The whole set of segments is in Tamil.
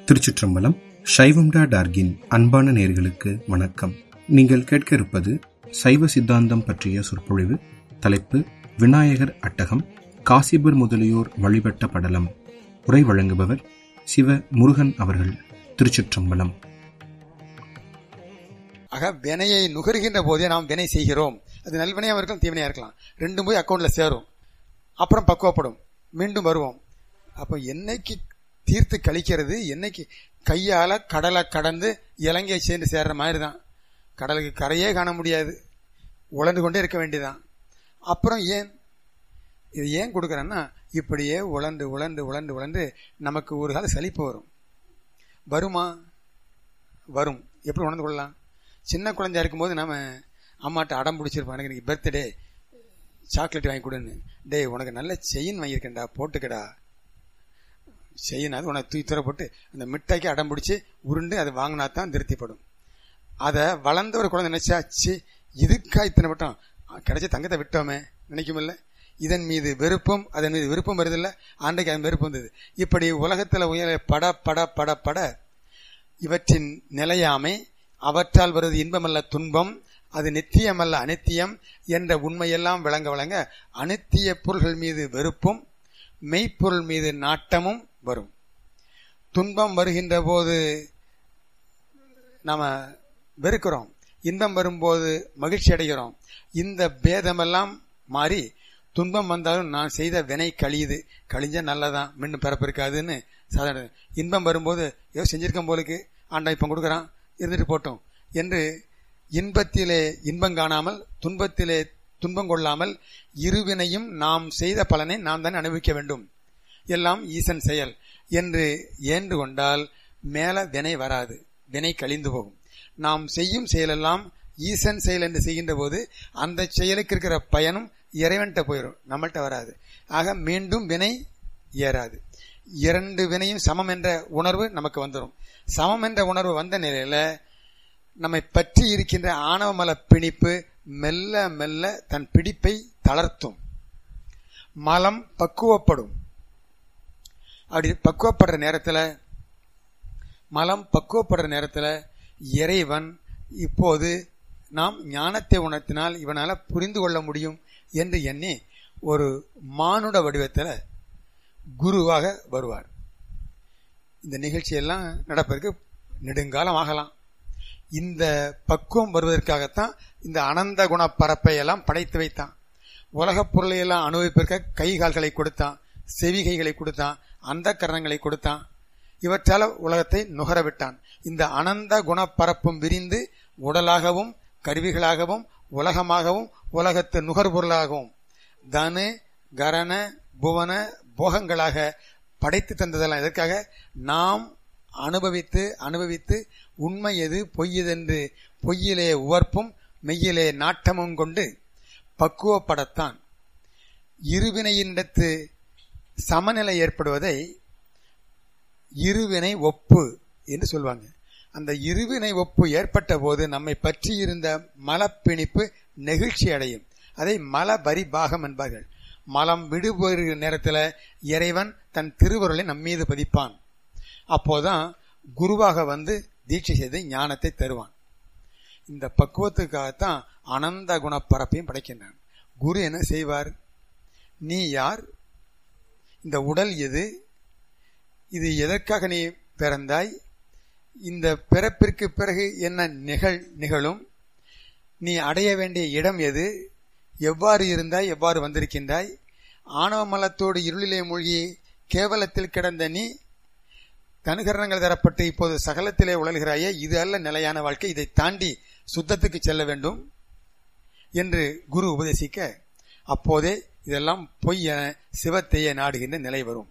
திருச்சிற்றம்பலம் சைவம்டா டார்கின் அன்பான நேர்களுக்கு வணக்கம் நீங்கள் கேட்க இருப்பது சைவ சித்தாந்தம் பற்றிய சொற்பொழிவு தலைப்பு விநாயகர் அட்டகம் காசிபர் முதலியோர் வழிபட்ட படலம் உரை வழங்குபவர் சிவ முருகன் அவர்கள் திருச்சிற்றம்பலம் ஆக வினையை நுகர்கின்ற போதே நாம் வினை செய்கிறோம் அது நல்வினையாக இருக்கலாம் தீவினையாக இருக்கலாம் ரெண்டும் போய் அக்கௌண்ட்ல சேரும் அப்புறம் பக்குவப்படும் மீண்டும் வருவோம் அப்போ என்னைக்கு தீர்த்து கழிக்கிறது என்னைக்கு கையால கடலை கடந்து இலங்கையை சேர்ந்து சேர்ற மாதிரி தான் கடலுக்கு கரையே காண முடியாது உழந்து கொண்டே இருக்க வேண்டியதான் அப்புறம் ஏன் இது ஏன் கொடுக்குறேன்னா இப்படியே உழந்து உழந்து உழந்து உழந்து நமக்கு ஒரு கால சலிப்பு வரும் வருமா வரும் எப்படி உணர்ந்து கொள்ளலாம் சின்ன குழந்தையா இருக்கும்போது நாம அம்மாட்ட அடம் பிடிச்சிருப்போம் எனக்கு இன்னைக்கு பர்த்டே சாக்லேட் வாங்கி கொடுன்னு டேய் உனக்கு நல்ல செயின் வாங்கியிருக்கேன்டா போட்டுக்கடா செயின் அது உனக்கு தூக்கி தூர போட்டு அந்த மிட்டாய்க்கு அடம் பிடிச்சி உருண்டு அது வாங்கினா தான் திருப்திப்படும் அதை வளர்ந்த ஒரு குழந்தை நினைச்சாச்சு இதுக்கா இத்தனை வட்டம் கிடைச்ச தங்கத்தை விட்டோமே நினைக்குமில்ல இதன் மீது வெறுப்பும் அதன் மீது விருப்பம் வருதில்ல அன்றைக்கு அதன் வெறுப்பு வந்தது இப்படி உலகத்தில் உயர பட பட பட பட இவற்றின் நிலையாமை அவற்றால் வருவது இன்பமல்ல துன்பம் அது நித்தியமல்ல அனித்தியம் என்ற உண்மையெல்லாம் விளங்க விளங்க அனித்திய பொருள்கள் மீது வெறுப்பும் மெய்ப்பொருள் மீது நாட்டமும் வரும் துன்பம் வருகின்ற போது நாம வெறுக்கிறோம் இன்பம் வரும்போது மகிழ்ச்சி அடைகிறோம் இந்த பேதமெல்லாம் மாறி துன்பம் வந்தாலும் நான் செய்த வினை கழியுது கழிஞ்சா நல்லதான் மீண்டும் பிறப்பு இருக்காதுன்னு சாதாரண இன்பம் வரும்போது ஏதோ செஞ்சிருக்கேன் போலுக்கு ஆண்டா இப்போ கொடுக்குறான் இருந்துட்டு போட்டோம் என்று இன்பத்திலே இன்பம் காணாமல் துன்பத்திலே துன்பம் கொள்ளாமல் இருவினையும் நாம் செய்த பலனை நாம் தான் அனுபவிக்க வேண்டும் எல்லாம் ஈசன் செயல் என்று ஏன்று கொண்டால் மேல வினை வராது வினை கழிந்து போகும் நாம் செய்யும் செயலெல்லாம் ஈசன் செயல் என்று செய்கின்ற போது அந்த செயலுக்கு இருக்கிற பயனும் இறைவன்கிட்ட போயிடும் நம்மள்கிட்ட வராது ஆக மீண்டும் வினை ஏறாது இரண்டு வினையும் சமம் என்ற உணர்வு நமக்கு வந்துடும் சமம் என்ற உணர்வு வந்த நிலையில நம்மை பற்றி இருக்கின்ற ஆணவமல பிணிப்பு மெல்ல மெல்ல தன் பிடிப்பை தளர்த்தும் மலம் பக்குவப்படும் அப்படி பக்குவப்படுற நேரத்தில் மலம் பக்குவப்படுற நேரத்தில் இறைவன் இப்போது நாம் ஞானத்தை உணர்த்தினால் இவனால் புரிந்து கொள்ள முடியும் என்று எண்ணி ஒரு மானுட வடிவத்தில் குருவாக வருவார் இந்த நிகழ்ச்சியெல்லாம் நடப்பதற்கு நெடுங்காலம் ஆகலாம் இந்த பக்குவம் வருவதற்காகத்தான் இந்த அனந்த குண பரப்பை எல்லாம் படைத்து வைத்தான் உலகப் பொருளை எல்லாம் அனுபவிப்பதற்காக கை கால்களை கொடுத்தான் செவிகைகளை கொடுத்தான் அந்த கரணங்களை கொடுத்தான் இவற்றால உலகத்தை நுகர விட்டான் இந்த அனந்த குணப்பரப்பும் விரிந்து உடலாகவும் கருவிகளாகவும் உலகமாகவும் உலகத்து நுகர்பொருளாகவும் தனு கரண புவன போகங்களாக படைத்து தந்ததெல்லாம் எதற்காக நாம் அனுபவித்து அனுபவித்து உண்மை எது பொய் எதென்று பொய்யிலே உவர்ப்பும் மெய்யிலே நாட்டமும் கொண்டு பக்குவப்படத்தான் இருவினையினிடத்து சமநிலை ஏற்படுவதை இருவினை ஒப்பு என்று சொல்லுவாங்க அந்த இருவினை ஒப்பு ஏற்பட்ட போது நம்மை பற்றி இருந்த மலப்பிணிப்பு நெகிழ்ச்சி அடையும் அதை மல பரிபாகம் என்பார்கள் மலம் விடுபடுகிற நேரத்தில் இறைவன் தன் திருவருளை நம்மீது பதிப்பான் அப்போதான் குருவாக வந்து தீட்சை செய்து ஞானத்தை தருவான் இந்த பக்குவத்துக்காகத்தான் அனந்த குணப்பரப்பையும் படைக்கின்றான் குரு என்ன செய்வார் நீ யார் இந்த உடல் எது இது எதற்காக நீ பிறந்தாய் இந்த பிறப்பிற்கு பிறகு என்ன நிகழ் நிகழும் நீ அடைய வேண்டிய இடம் எது எவ்வாறு இருந்தாய் எவ்வாறு வந்திருக்கின்றாய் ஆணவ மலத்தோடு இருளிலே மூழ்கி கேவலத்தில் கிடந்த நீ தனுகரணங்கள் தரப்பட்டு இப்போது சகலத்திலே உழல்கிறாயே இது அல்ல நிலையான வாழ்க்கை இதை தாண்டி சுத்தத்துக்கு செல்ல வேண்டும் என்று குரு உபதேசிக்க அப்போதே இதெல்லாம் பொய் என சிவத்தையே நாடுகின்ற நிலை வரும்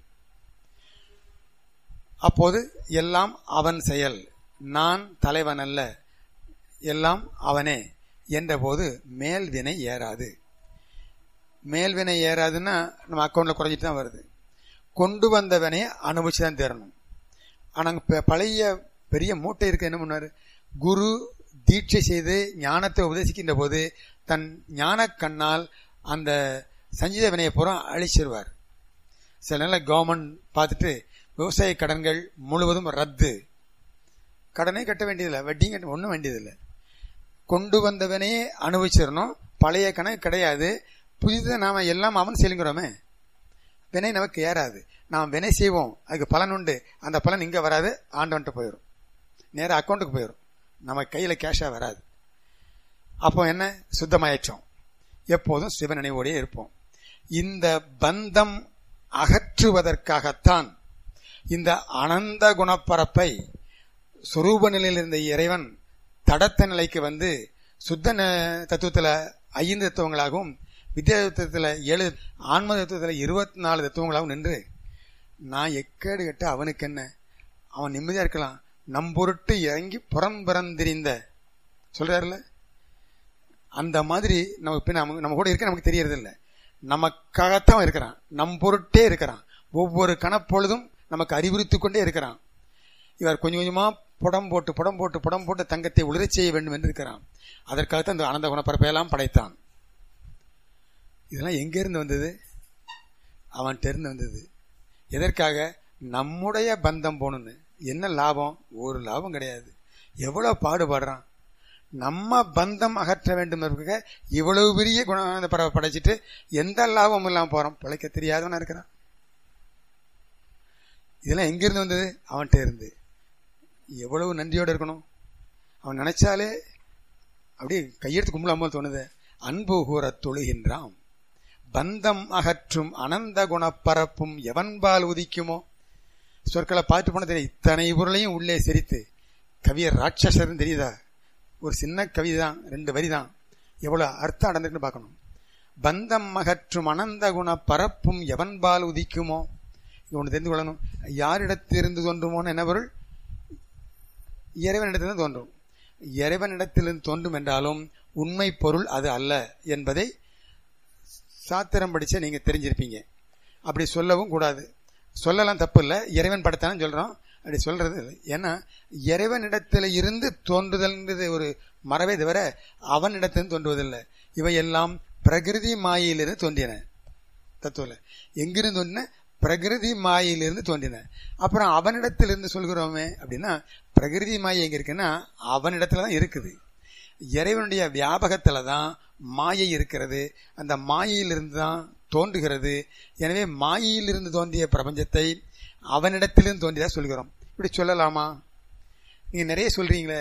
அப்போது எல்லாம் அவன் செயல் நான் தலைவன் அல்ல எல்லாம் அவனே என்றபோது மேல்வினை ஏறாது மேல்வினை ஏறாதுன்னா நம்ம அக்கௌண்ட்ல குறைஞ்சிட்டு தான் வருது கொண்டு வந்தவனே அனுபவிச்சு தான் தரணும் ஆனால் பழைய பெரிய மூட்டை இருக்க என்ன பண்ணாரு குரு தீட்சை செய்து ஞானத்தை உபதேசிக்கின்ற போது தன் ஞான கண்ணால் அந்த சஞ்சீத வினையை பூரா அழிச்சிருவார் சில நேரம் கவர்மெண்ட் பார்த்துட்டு விவசாய கடன்கள் முழுவதும் ரத்து கடனே கட்ட வேண்டியதில்லை வட்டியும் கட்ட ஒன்றும் வேண்டியதில்லை கொண்டு வந்தவனே அனுபவிச்சிடணும் பழைய கணக்கு கிடையாது புதிதாக நாம் எல்லாம் அவன் செலுங்கிறோமே வினை நமக்கு ஏறாது நாம் வினை செய்வோம் அதுக்கு பலன் உண்டு அந்த பலன் இங்கே வராது ஆண்டவன்ட்டு போயிடும் நேராக அக்கௌண்ட்டுக்கு போயிடும் நம்ம கையில் கேஷாக வராது அப்போ என்ன சுத்தமாயிற்றோம் எப்போதும் சிவ நினைவோடே இருப்போம் இந்த பந்தம் அகற்றுவதற்காகத்தான் இந்த அனந்த குணப்பரப்பை சுரூப நிலையில் இருந்த இறைவன் தடத்த நிலைக்கு வந்து சுத்த தத்துவத்தில் ஐந்து தத்துவங்களாகவும் வித்யா தத்துவத்தில் ஏழு ஆன்ம தத்துவத்தில் இருபத்தி நாலு தத்துவங்களாகவும் நின்று நான் எக்கேடு கட்ட அவனுக்கு என்ன அவன் நிம்மதியாக இருக்கலாம் நம்பொருட்டு இறங்கி புறம்பிறந்திரிந்த சொல்றாருல அந்த மாதிரி நம்ம இப்போ நம்ம நம்ம கூட இருக்க நமக்கு தெரியறது இல்லை நமக்காகத்தான் இருக்கிறான் நம் பொருட்டே இருக்கிறான் ஒவ்வொரு கணப்பொழுதும் நமக்கு அறிவுறுத்தி கொண்டே இருக்கிறான் இவர் கொஞ்சம் கொஞ்சமா புடம் போட்டு புடம் போட்டு புடம் போட்டு தங்கத்தை உளிரச் செய்ய வேண்டும் என்று இருக்கிறான் அதற்காகத்தான் இந்த ஆனந்த குணப்பரப்பையெல்லாம் படைத்தான் இதெல்லாம் எங்கிருந்து வந்தது அவன்கிட்ட இருந்து வந்தது எதற்காக நம்முடைய பந்தம் போகணுன்னு என்ன லாபம் ஒரு லாபம் கிடையாது எவ்வளவு பாடுபடுறான் நம்ம பந்தம் அகற்ற வேண்டும் இருக்க இவ்வளவு பெரிய குணானந்த பறவை படைச்சிட்டு எந்த லாபமும் இல்லாம போறோம் பிழைக்க தெரியாதவனா இருக்கிறான் இதெல்லாம் எங்கிருந்து வந்தது அவன்கிட்ட இருந்து எவ்வளவு நன்றியோடு இருக்கணும் அவன் நினைச்சாலே அப்படியே கையெடுத்து கும்பலாமல் தோணுது அன்பு கூற தொழுகின்றான் பந்தம் அகற்றும் அனந்த குணப்பரப்பும் எவன்பால் உதிக்குமோ சொற்களை பார்த்து போன தெரியும் இத்தனை பொருளையும் உள்ளே சிரித்து கவியர் ராட்சசர்னு தெரியுதா ஒரு சின்ன கவிதை தான் ரெண்டு வரி தான் எவ்வளவு அர்த்தம் அடந்துக்குன்னு பார்க்கணும் பந்தம் அகற்றும் அனந்த குண பரப்பும் எவன்பால் உதிக்குமோ இது ஒன்று தெரிந்து கொள்ளணும் யாரிடத்திலிருந்து தோன்றுமோன்னு என்ன பொருள் இறைவனிடத்திலிருந்து தோன்றும் இறைவனிடத்திலிருந்து தோன்றும் என்றாலும் உண்மை பொருள் அது அல்ல என்பதை சாத்திரம் படிச்ச நீங்க தெரிஞ்சிருப்பீங்க அப்படி சொல்லவும் கூடாது சொல்லலாம் தப்பு இல்லை இறைவன் படத்தானு சொல்றோம் அப்படி சொல்றது இல்லை ஏன்னா இறைவனிடத்தில் இருந்து தோன்றுதல்ன்றது ஒரு மரவே தவிர அவனிடத்திலிருந்து தோன்றுவதில்லை இவையெல்லாம் பிரகிருதி மாயிலிருந்து தோன்றின தத்துவல எங்கிருந்து தோன்றின பிரகிருதி மாயிலிருந்து தோன்றின அப்புறம் அவனிடத்திலிருந்து சொல்கிறோமே அப்படின்னா பிரகிருதி மாயை எங்க இருக்குன்னா அவனிடத்துல தான் இருக்குது இறைவனுடைய வியாபகத்துல தான் மாயை இருக்கிறது அந்த மாயையிலிருந்து தான் தோன்றுகிறது எனவே மாயையிலிருந்து தோன்றிய பிரபஞ்சத்தை அவனிடத்திலிருந்து தோன்றியதா சொல்கிறோம் இப்படி சொல்லலாமா நீங்க நிறைய சொல்றீங்களே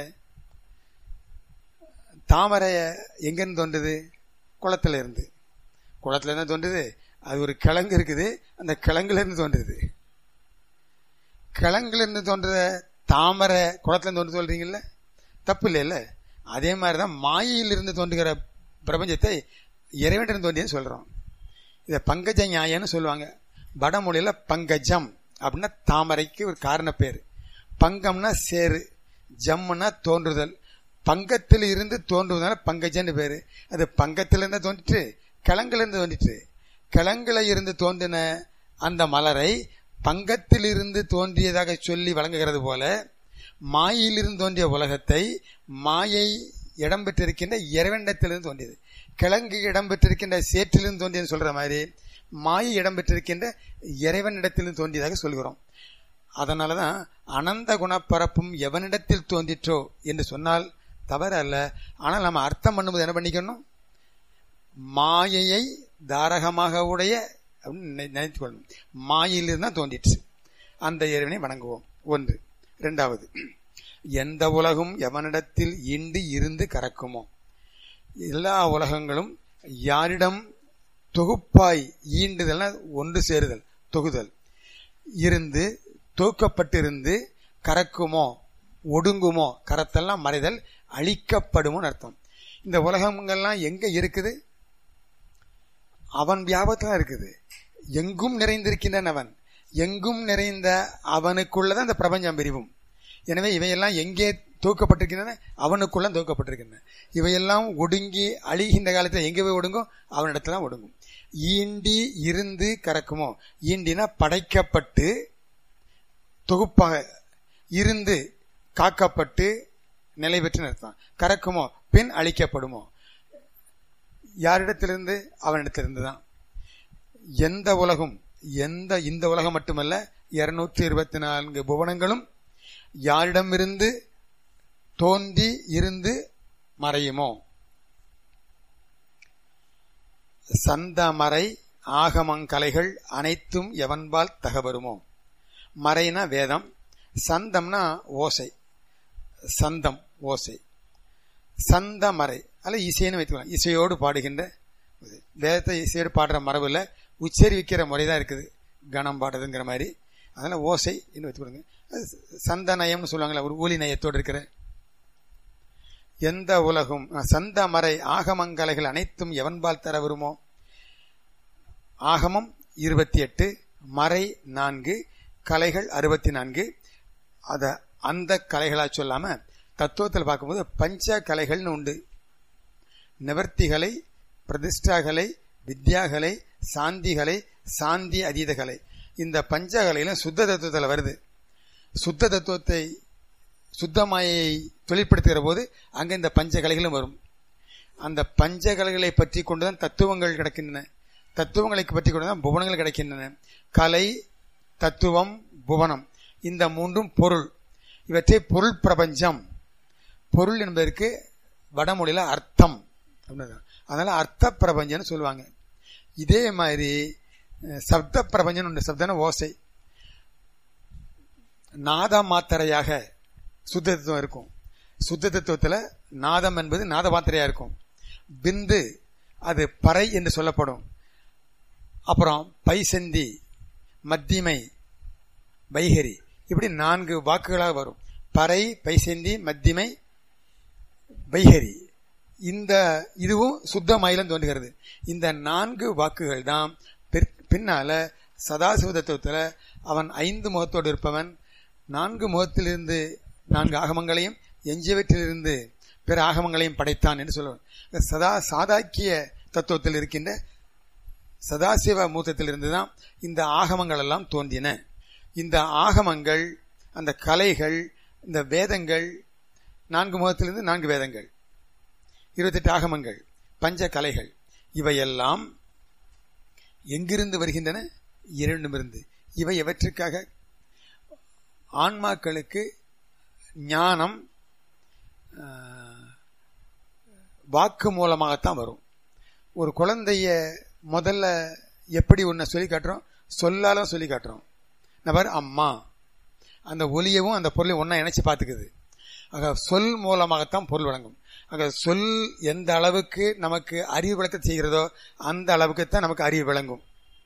தாமரை எங்கிருந்து தோன்றுது குளத்துல இருந்து குளத்துல இருந்து தோன்றுது அது ஒரு கிழங்கு இருக்குது அந்த கிழங்குல இருந்து தோன்றுது கிழங்குல இருந்து தோன்ற தாமரை குளத்துல இருந்து தோன்று சொல்றீங்கல்ல தப்பு இல்லைல்ல அதே மாதிரிதான் மாயையிலிருந்து தோன்றுகிற பிரபஞ்சத்தை இறைவனிடம் தோன்றியன்னு சொல்றோம் இதை பங்கஜ நியாயம்னு சொல்லுவாங்க வடமொழியில பங்கஜம் அப்படின்னா தாமரைக்கு ஒரு காரண பேர் பங்கம்னா சேரு ஜம்முன்னா தோன்றுதல் பங்கத்தில் இருந்து தோன்றுவதால பங்கஜன்னு பேரு அது பங்கத்திலிருந்து தோன்றிட்டு கிழங்குல தோன்றிட்டு கிழங்குல இருந்து தோன்றின அந்த மலரை பங்கத்தில் இருந்து தோன்றியதாக சொல்லி வழங்குகிறது போல மாயிலிருந்து தோன்றிய உலகத்தை மாயை இடம்பெற்றிருக்கின்ற இறைவனிடத்திலிருந்து தோன்றியது கிழங்கு இடம்பெற்றிருக்கின்ற சேற்றிலிருந்து தோன்றியன்னு சொல்ற மாதிரி மாயை இடம்பெற்றிருக்கின்ற இறைவனிடத்திலிருந்து தோன்றியதாக சொல்கிறோம் அதனாலதான் அனந்த குணப்பரப்பும் எவனிடத்தில் தோன்றிற்றோ என்று சொன்னால் தவறு அல்ல ஆனால் நம்ம அர்த்தம் பண்ணும்போது என்ன பண்ணிக்கணும் மாயையை தாரகமாக உடைய அப்படின்னு நினைத்து கொள்ளணும் மாயிலிருந்து தான் தோன்றிற்று அந்த இறைவனை வணங்குவோம் ஒன்று இரண்டாவது எந்த உலகும் எவனிடத்தில் இண்டு இருந்து கறக்குமோ எல்லா உலகங்களும் யாரிடம் தொகுப்பாய் ஈண்டுதல் ஒன்று சேருதல் தொகுதல் இருந்து தூக்கப்பட்டிருந்து கறக்குமோ ஒடுங்குமோ கரத்தெல்லாம் மறைதல் அழிக்கப்படுமோன்னு அர்த்தம் இந்த உலகங்கள்லாம் எங்க இருக்குது அவன் வியாபத்துல இருக்குது எங்கும் நிறைந்திருக்கின்றன அவன் எங்கும் நிறைந்த அவனுக்குள்ளதான் இந்த பிரபஞ்சம் பிரிவும் எனவே இவையெல்லாம் எங்கே தூக்கப்பட்டிருக்கின்றன அவனுக்குள்ள தூக்கப்பட்டிருக்கின்றன இவையெல்லாம் ஒடுங்கி அழிகின்ற காலத்தில் எங்கே போய் ஒடுங்கும் அவனிடத்துல தான் ஒடுங்கும் ஈண்டி இருந்து கறக்குமோ ஈண்டினா படைக்கப்பட்டு தொகுப்பாக இருந்து காக்கப்பட்டு நிலை பெற்று நிறுத்தான் கறக்குமோ பின் அழிக்கப்படுமோ யாரிடத்திலிருந்து அவனிடத்திலிருந்து தான் எந்த உலகம் எந்த இந்த உலகம் மட்டுமல்ல இருநூற்றி இருபத்தி நான்கு புவனங்களும் யாரிடமிருந்து தோன்றி இருந்து மறையுமோ சந்தமறை ஆகமங்கலைகள் அனைத்தும் எவன்பால் தகவருமோ மறைனா வேதம் சந்தம்னா ஓசை சந்தம் ஓசை சந்தமறை அல்ல இசைன்னு வைத்துக்கலாம் இசையோடு பாடுகின்ற இது. வேதத்தை இசையோடு பாடுற மரபுல உச்சரிவிக்கிற முறை தான் இருக்குது கணம் பாடுறதுங்கிற மாதிரி அதனால ஓசை என்று வைத்துக்கொடுங்க அது சந்த நயம்னு சொல்லுவாங்கல்ல ஒரு ஊலி நயத்தோடு இருக்கிற எந்த உலகும் சந்த மறை ஆகமங்கலைகள் அனைத்தும் எவன்பால் தர வருமோ ஆகமம் இருபத்தி எட்டு மறை நான்கு கலைகள் அறுபத்தி நான்கு அத அந்த கலைகளா சொல்லாம தத்துவத்தில் பார்க்கும்போது பஞ்ச கலைகள்னு உண்டு நிவர்த்திகளை பிரதிஷ்டாகலை வித்யாகலை சாந்திகளை சாந்தி அதீதகலை இந்த பஞ்சகலையிலும் சுத்த தத்துவத்தில் வருது சுத்த தத்துவத்தை சுத்தமாயை தொழிற்படுத்துகிற போது அங்க இந்த பஞ்சகலைகளும் வரும் அந்த பஞ்சகலைகளை பற்றி கொண்டுதான் தத்துவங்கள் கிடைக்கின்றன தத்துவங்களை பற்றி கொண்டுதான் புவனங்கள் கிடைக்கின்றன கலை தத்துவம் புவனம் இந்த மூன்றும் பொருள் இவற்றை பொருள் பிரபஞ்சம் பொருள் என்பதற்கு வடமொழியில அர்த்தம் அப்படின்னு அதனால அர்த்த பிரபஞ்சம்னு சொல்லுவாங்க இதே மாதிரி அஹ், சப்த பிரபஞ்சம் உண்டு சப்தன ஓசை நாத மாத்திரையாக சுத்த தத்துவம் இருக்கும் சுத்த தத்துவத்துல நாதம் என்பது நாத மாத்திரையா இருக்கும் பிந்து அது பறை என்று சொல்லப்படும் அப்புறம் பைசந்தி மத்திமை வைகரி இப்படி நான்கு வாக்குகளாக வரும் பறை பைசந்தி மத்திமை வைகரி இந்த இதுவும் சுத்த மயிலம் தோன்றுகிறது இந்த நான்கு வாக்குகள் தான் பிற்- பின்னால சதாசிவ தத்துவத்துல அவன் ஐந்து முகத்தோடு இருப்பவன் நான்கு முகத்திலிருந்து நான்கு ஆகமங்களையும் எஞ்சியவற்றிலிருந்து பிற ஆகமங்களையும் படைத்தான் என்று சொல்லுவான் சதா சாதாக்கிய தத்துவத்தில் இருக்கின்ற சதாசிவ மூத்தத்திலிருந்து தான் இந்த ஆகமங்கள் எல்லாம் தோன்றின இந்த ஆகமங்கள் அந்த கலைகள் இந்த வேதங்கள் நான்கு முகத்திலிருந்து நான்கு வேதங்கள் இருபத்தெட்டு ஆகமங்கள் பஞ்ச கலைகள் இவையெல்லாம் எங்கிருந்து வருகின்றன இரண்டுமிருந்து இவை எவற்றுக்காக ஆன்மாக்களுக்கு ஞானம் ஆஹ், வாக்கு மூலமாகத்தான் வரும் ஒரு குழந்தைய முதல்ல எப்படி உன்னை சொல்லி காட்டுறோம் சொல்லாலும் சொல்லி காட்டுறோம் நபர் அம்மா அந்த ஒலியவும் அந்த பொருளையும் ஒன்றா இணைச்சு பார்த்துக்குது ஆக சொல் மூலமாகத்தான் பொருள் வழங்கும் ஆக சொல் எந்த அளவுக்கு நமக்கு அறிவு விளக்க செய்கிறதோ அந்த அளவுக்கு தான் நமக்கு அறிவு விளங்கும்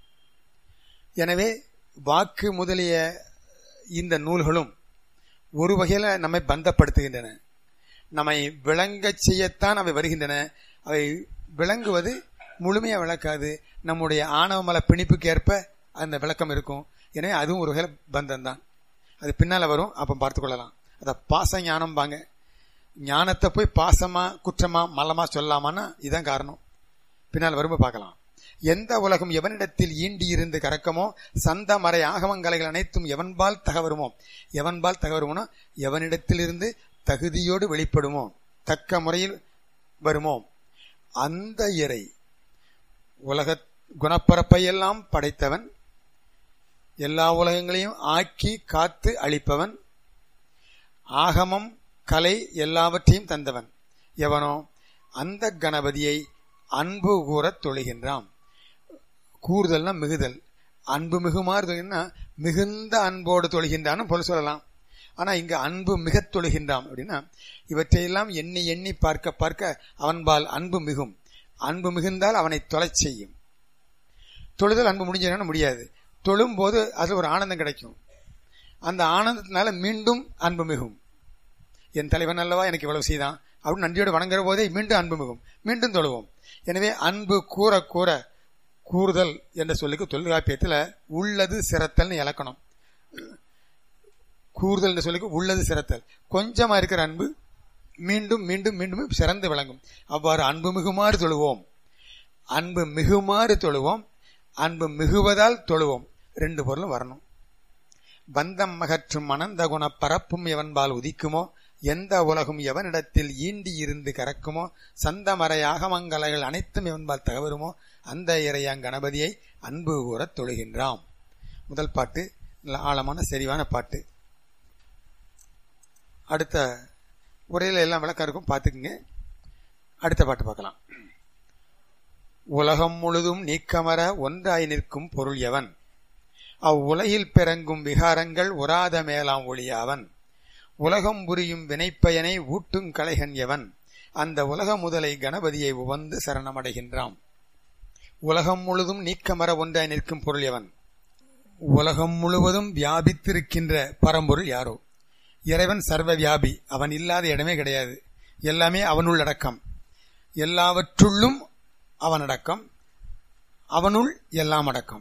எனவே வாக்கு முதலிய இந்த நூல்களும் ஒரு வகையில் நம்மை பந்தப்படுத்துகின்றன நம்மை விளங்கச் செய்யத்தான் அவை வருகின்றன அவை விளங்குவது முழுமையா விளக்காது நம்முடைய ஆணவமல பிணிப்புக்கு ஏற்ப அந்த விளக்கம் இருக்கும் எனவே அதுவும் ஒரு வகையில் பந்தம் தான் அது பின்னால வரும் அப்ப பார்த்து கொள்ளலாம் அத பாச ஞானம் பாங்க ஞானத்தை போய் பாசமா குற்றமா மலமா சொல்லலாமான்னா இதான் காரணம் பின்னால் வரும்போது பார்க்கலாம் எந்த உலகம் எவனிடத்தில் ஈண்டி இருந்து கறக்கமோ சந்த மறை ஆகமங்கலைகள் அனைத்தும் எவன்பால் தகவருமோ எவன்பால் தகவருமோ எவனிடத்திலிருந்து தகுதியோடு வெளிப்படுமோ தக்க முறையில் வருமோ அந்த இறை உலக குணப்பரப்பையெல்லாம் படைத்தவன் எல்லா உலகங்களையும் ஆக்கி காத்து அளிப்பவன் ஆகமம் கலை எல்லாவற்றையும் தந்தவன் எவனோ அந்த கணபதியை அன்பு கூறத் தொழுகின்றான் கூறுதல்னா மிகுதல் அன்பு மிகுமாறு தொழுகின்றா மிகுந்த அன்போடு தொழுகின்றான்னு போல சொல்லலாம் ஆனா இங்க அன்பு மிகத் தொழுகின்றான் அப்படின்னா இவற்றையெல்லாம் எண்ணி எண்ணி பார்க்க பார்க்க அவன்பால் அன்பு மிகும் அன்பு மிகுந்தால் அவனை தொலைச் செய்யும் தொழுதல் அன்பு முடிஞ்சதுன்னா முடியாது தொழும் போது அது ஒரு ஆனந்தம் கிடைக்கும் அந்த ஆனந்தத்தினால மீண்டும் அன்பு மிகும் என் தலைவன் அல்லவா எனக்கு இவ்வளவு செய்தான் அப்படின்னு நன்றியோடு வணங்குற போதே மீண்டும் அன்பு மிகும் மீண்டும் தொழுவோம் எனவே அன்பு கூற கூற கூறுதல் என்ற சொல்லுக்கு தொல்காப்பியத்தில் உள்ளது சிறத்தல்னு இலக்கணம் கூறுதல் என்ற சொல்லுக்கு உள்ளது சிறத்தல் கொஞ்சமா இருக்கிற அன்பு மீண்டும் மீண்டும் மீண்டும் சிறந்து விளங்கும் அவ்வாறு அன்பு மிகுமாறு தொழுவோம் அன்பு மிகுமாறு தொழுவோம் அன்பு மிகுவதால் தொழுவோம் ரெண்டு பொருளும் வரணும் பந்தம் மகற்றும் அனந்த குண பரப்பும் எவன்பால் உதிக்குமோ எந்த உலகும் எவனிடத்தில் ஈண்டி இருந்து கறக்குமோ சந்தமறை ஆகமங்கலைகள் அனைத்தும் எவன்பால் தகவருமோ அந்த இறையாங் கணபதியை அன்பு கூறத் தொழுகின்றாம் முதல் பாட்டு நல்ல ஆழமான செறிவான பாட்டு அடுத்த உரையில எல்லாம் விளக்கம் இருக்கும் பார்த்துக்குங்க அடுத்த பாட்டு பார்க்கலாம் உலகம் முழுதும் நீக்கமர ஒன்றாய் நிற்கும் பொருள் எவன் அவ்வுலகில் பிறங்கும் விகாரங்கள் உராத மேலாம் ஒளியாவன் உலகம் புரியும் வினைப்பயனை ஊட்டுங் கலைகன் எவன் அந்த உலக முதலை கணபதியை உவந்து சரணமடைகின்றான் உலகம் முழுதும் நீக்கமர ஒன்றாய் நிற்கும் பொருள் எவன் உலகம் முழுவதும் வியாபித்திருக்கின்ற பரம்பொருள் யாரோ இறைவன் சர்வ வியாபி அவன் இல்லாத இடமே கிடையாது எல்லாமே அவனுள் அடக்கம் எல்லாவற்றுள்ளும் அவன் அடக்கம் அவனுள் எல்லாம் அடக்கம்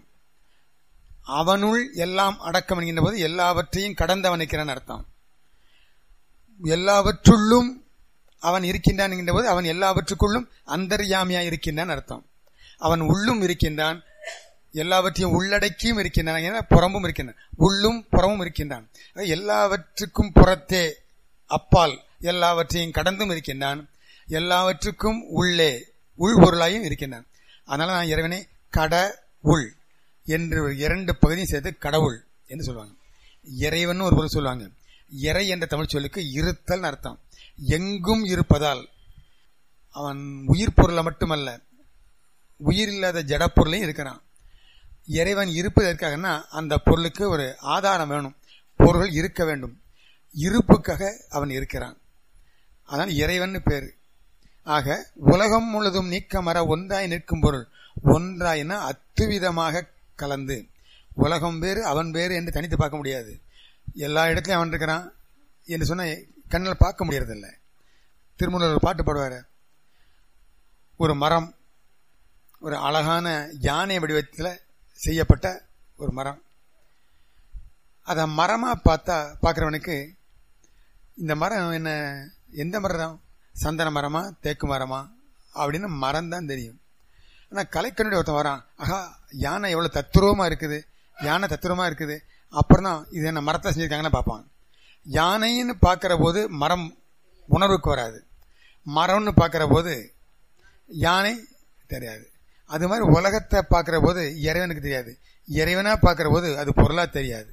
அவனுள் எல்லாம் அடக்கம் என்கின்ற போது எல்லாவற்றையும் கடந்தவன் இருக்கிறான் அர்த்தம் எல்லாவற்றுள்ளும் அவன் இருக்கின்றான் என்கின்ற போது அவன் எல்லாவற்றுக்குள்ளும் அந்தர்யாமியா இருக்கின்றான் அர்த்தம் அவன் உள்ளும் இருக்கின்றான் எல்லாவற்றையும் உள்ளடக்கியும் இருக்கின்றான் என புறம்பும் இருக்கின்றான் உள்ளும் புறமும் இருக்கின்றான் எல்லாவற்றுக்கும் புறத்தே அப்பால் எல்லாவற்றையும் கடந்தும் இருக்கின்றான் எல்லாவற்றுக்கும் உள்ளே உள் பொருளாயும் இருக்கின்றான் அதனால நான் இறைவனை கட உள் என்று இரண்டு பகுதியும் சேர்த்து கடவுள் என்று சொல்லுவாங்க இறைவன் ஒரு பொருள் சொல்லுவாங்க இறை என்ற தமிழ் சொல்லுக்கு இருத்தல் அர்த்தம் எங்கும் இருப்பதால் அவன் உயிர் பொருளை மட்டுமல்ல உயிர் இல்லாத ஜடப்பொருளையும் இருக்கிறான் இறைவன் இருப்பதற்காகனா அந்த பொருளுக்கு ஒரு ஆதாரம் வேணும் பொருள் இருக்க வேண்டும் இருப்புக்காக அவன் இருக்கிறான் அதனால் இறைவன் பேரு ஆக உலகம் முழுதும் நீக்கமர ஒன்றாய் நிற்கும் பொருள் ஒன்றாயினா அத்துவிதமாக கலந்து உலகம் வேறு அவன் வேறு என்று தனித்து பார்க்க முடியாது எல்லா இடத்துலையும் அவன் இருக்கிறான் என்று சொன்ன கண்ணில் பார்க்க முடியறதில்ல திருமூலர் ஒரு பாட்டு பாடுவார் ஒரு மரம் ஒரு அழகான யானை வடிவத்தில் செய்யப்பட்ட ஒரு மரம் அதை மரமாக பார்த்தா பார்க்குறவனுக்கு இந்த மரம் என்ன எந்த மரம் சந்தன மரமா தேக்கு மரமா அப்படின்னு மரம் தான் தெரியும் ஆனால் கலைக்கண்ணுடைய ஒருத்தன் வரான் ஆஹா யானை எவ்வளோ தத்துருவமாக இருக்குது யானை தத்துருவமாக இருக்குது அப்புறம் தான் இது என்ன மரத்தை செஞ்சுருக்காங்கன்னு பார்ப்பான் யானைன்னு பார்க்குற போது மரம் உணர்வுக்கு வராது மரம்னு பார்க்குற போது யானை தெரியாது அது மாதிரி உலகத்தை பார்க்குற போது இறைவனுக்கு தெரியாது இறைவனா பார்க்குற போது அது பொருளாக தெரியாது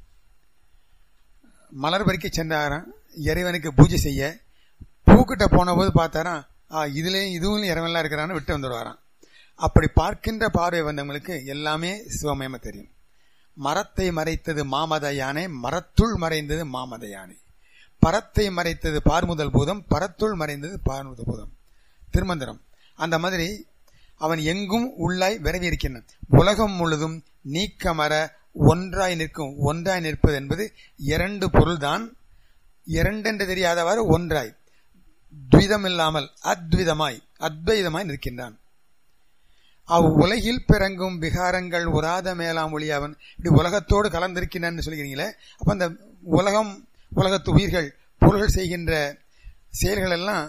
மலர் பறிக்க சென்றாராம் இறைவனுக்கு பூஜை செய்ய பூக்கிட்ட போன போது பார்த்தாராம் இதுலேயும் இதுவும் இறைவன்லாம் இருக்கிறான்னு விட்டு வந்துடுவாராம் அப்படி பார்க்கின்ற பார்வை வந்தவங்களுக்கு எல்லாமே சிவமயமா தெரியும் மரத்தை மறைத்தது மாமத யானை மரத்துள் மறைந்தது மாமத யானை பரத்தை மறைத்தது பார்முதல் பூதம் பரத்துள் மறைந்தது பார்முதல் பூதம் திருமந்திரம் அந்த மாதிரி அவன் எங்கும் உள்ளாய் விரவி இருக்கின்றான் உலகம் முழுதும் நீக்கமர ஒன்றாய் நிற்கும் ஒன்றாய் நிற்பது என்பது இரண்டு பொருள்தான் இரண்டென்று தெரியாதவாறு ஒன்றாய் துவிதம் இல்லாமல் அத்விதமாய் அத்வைதமாய் நிற்கின்றான் அவ் உலகில் பிறங்கும் விகாரங்கள் உராத மேலாம் ஒளி அவன் இப்படி உலகத்தோடு கலந்திருக்கின்றான்னு சொல்கிறீங்களே அப்ப அந்த உலகம் உலகத்து உயிர்கள் பொருள்கள் செய்கின்ற செயல்கள் எல்லாம்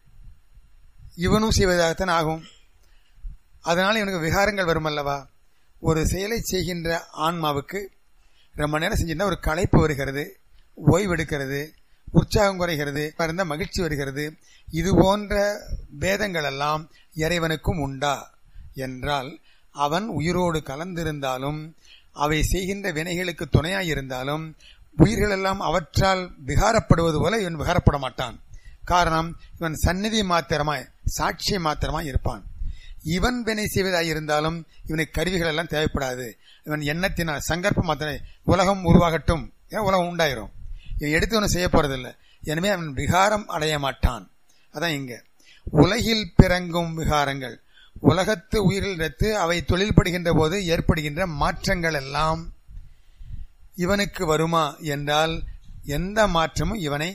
இவனும் செய்வதாகத்தான் ஆகும் அதனால இவனுக்கு விகாரங்கள் வரும் அல்லவா ஒரு செயலை செய்கின்ற ஆன்மாவுக்கு ரொம்ப நேரம் செஞ்சிருந்தா ஒரு களைப்பு வருகிறது ஓய்வெடுக்கிறது உற்சாகம் குறைகிறது இருந்தால் மகிழ்ச்சி வருகிறது இது போன்ற பேதங்கள் எல்லாம் இறைவனுக்கும் உண்டா என்றால் அவன் உயிரோடு கலந்திருந்தாலும் அவை செய்கின்ற வினைகளுக்கு துணையாய் இருந்தாலும் உயிர்கள் எல்லாம் அவற்றால் விகாரப்படுவது போல இவன் விகாரப்பட மாட்டான் காரணம் இவன் சந்நிதி மாத்திரமாய் சாட்சி மாத்திரமாய் இருப்பான் இவன் வினை செய்வதாய் இருந்தாலும் இவனுக்கு கருவிகள் எல்லாம் தேவைப்படாது இவன் எண்ணத்தினால் சங்கற்பம் மாத்திரை உலகம் உருவாகட்டும் ஏன்னா உலகம் உண்டாயிரும் இவன் எடுத்து ஒன்று செய்ய போறதில்லை எனவே அவன் விகாரம் அடைய மாட்டான் அதான் இங்க உலகில் பிறங்கும் விகாரங்கள் உலகத்து உயிரிழத்து அவை தொழில்படுகின்ற போது ஏற்படுகின்ற மாற்றங்கள் எல்லாம் இவனுக்கு வருமா என்றால் எந்த மாற்றமும் இவனை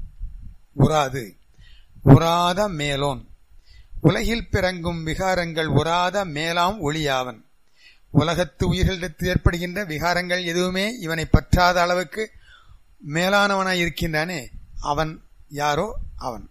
உறாது உறாத மேலோன் உலகில் பிறங்கும் விகாரங்கள் உறாத மேலாம் ஒளியாவன் உலகத்து உயிர்களிடத்து ஏற்படுகின்ற விகாரங்கள் எதுவுமே இவனை பற்றாத அளவுக்கு மேலானவனாய் இருக்கின்றானே அவன் யாரோ அவன்